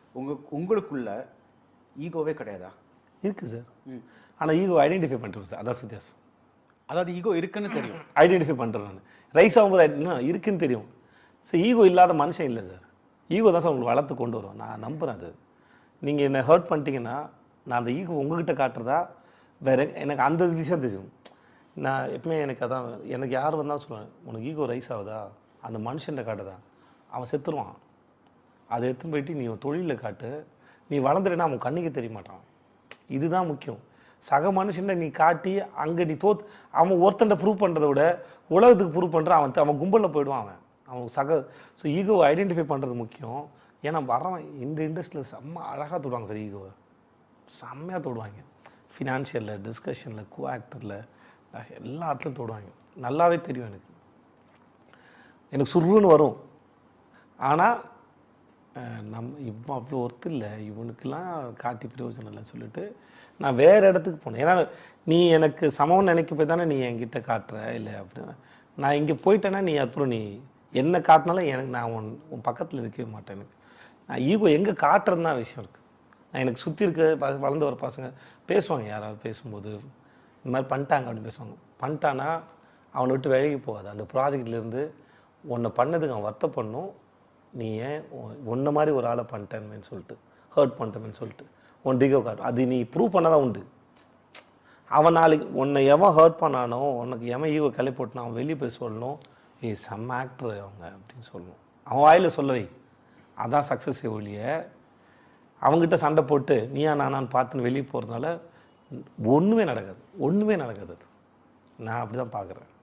உங்க உங்களுக்குள்ள ஈகோவே கிடையாதா இருக்குது சார் ஆனால் ஈகோ ஐடென்டிஃபை பண்ணுறேன் சார் அதான் வித்தியாசம் அதாவது ஈகோ இருக்குன்னு தெரியும் ஐடென்டிஃபை பண்ணுறேன் நான் ரைஸ் ஆகும்போது என்ன இருக்குன்னு தெரியும் சார் ஈகோ இல்லாத மனுஷன் இல்லை சார் ஈகோ தான் சார் உங்களுக்கு வளர்த்து கொண்டு வரும் நான் நம்புகிறேன் அது நீங்கள் என்னை ஹர்ட் பண்ணிட்டீங்கன்னா நான் அந்த ஈகோ உங்ககிட்ட காட்டுறதா வேற எனக்கு அந்த விஷயம் தெரியும் நான் எப்பவுமே எனக்கு அதான் எனக்கு யார் வந்தாலும் சொல்லுவேன் உனக்கு ஈகோ ரைஸ் ஆகுதா அந்த மனுஷன்ட்ட காட்டுதா அவன் செத்துருவான் அதை எடுத்துன்னு போயிட்டு நீ உன் தொழிலில் காட்டு நீ வளர்ந்துட்டேன்னா அவன் கண்ணுக்கு தெரிய மாட்டான் இதுதான் முக்கியம் சக மனுஷனை நீ காட்டி அங்கே நீ தோத் அவன் ஒருத்தன்ட்ட ப்ரூவ் பண்ணுறத விட உலகத்துக்கு ப்ரூவ் பண்ணுறான் அவன் அவன் கும்பலில் போயிடுவான் அவன் அவன் சக ஸோ ஈகோ ஐடென்டிஃபை பண்ணுறது முக்கியம் ஏன்னா வரவன் இந்த இண்டஸ்ட்ரியில் செம்ம அழகாக தொடுவாங்க சார் ஈகோவை செம்மையாக தொடுவாங்க ஃபினான்ஷியலில் டிஸ்கஷனில் கோ ஆக்டரில் எல்லா இடத்துலையும் தொடுவாங்க நல்லாவே தெரியும் எனக்கு எனக்கு சுருன்னு வரும் ஆனால் நம் இவன் அவ்வளோ ஒர்த்து இல்லை இவனுக்கெல்லாம் காட்டி பிரயோஜனம் இல்லைன்னு சொல்லிட்டு நான் வேறு இடத்துக்கு போனேன் ஏன்னா நீ எனக்கு சமம்னு நினைக்க போய் தானே நீ என்கிட்ட காட்டுற இல்லை அப்படின்னு நான் இங்கே போயிட்டேன்னா நீ அப்புறம் நீ என்ன காட்டினாலும் எனக்கு நான் உன் உன் பக்கத்தில் இருக்கவே மாட்டேன் எனக்கு நான் ஈகோ எங்கே காட்டுறது தான் விஷயம் இருக்குது நான் எனக்கு சுற்றி இருக்க ப- வளர்ந்து வர பசங்க பேசுவாங்க யாராவது பேசும்போது இந்த மாதிரி பண்ணிட்டாங்க அப்படின்னு பேசுவாங்க பண்ணிட்டானா அவனை விட்டு விலகி போகாது அந்த ப்ராஜெக்ட்லேருந்து உன்னை பண்ணதுக்கு அவன் வருத்தப்படணும் நீ ஏன் உன்ன மாதிரி ஒரு ஆளை பண்ணிட்டேன்னு சொல்லிட்டு ஹர்ட் பண்ணிட்டேன்னு சொல்லிட்டு உன் டிகோ காட்டும் அது நீ ப்ரூவ் பண்ணதான் உண்டு அவன் நாளைக்கு உன்னை எவன் ஹர்ட் பண்ணானோ உனக்கு எவன் ஈகோ கிளை போட்டுனா அவன் வெளியே போய் சொல்லணும் ஏய் செம்ம ஆக்டர் அவங்க அப்படின்னு சொல்லணும் அவன் வாயில் சொல்ல வை அதான் சக்ஸஸ் ஒழிய அவங்ககிட்ட சண்டை போட்டு நீயா நானான்னு பார்த்துன்னு வெளியே போகிறதுனால ஒன்றுமே நடக்காது ஒன்றுமே நடக்காது அது நான் அப்படி தான் பார்க்குறேன்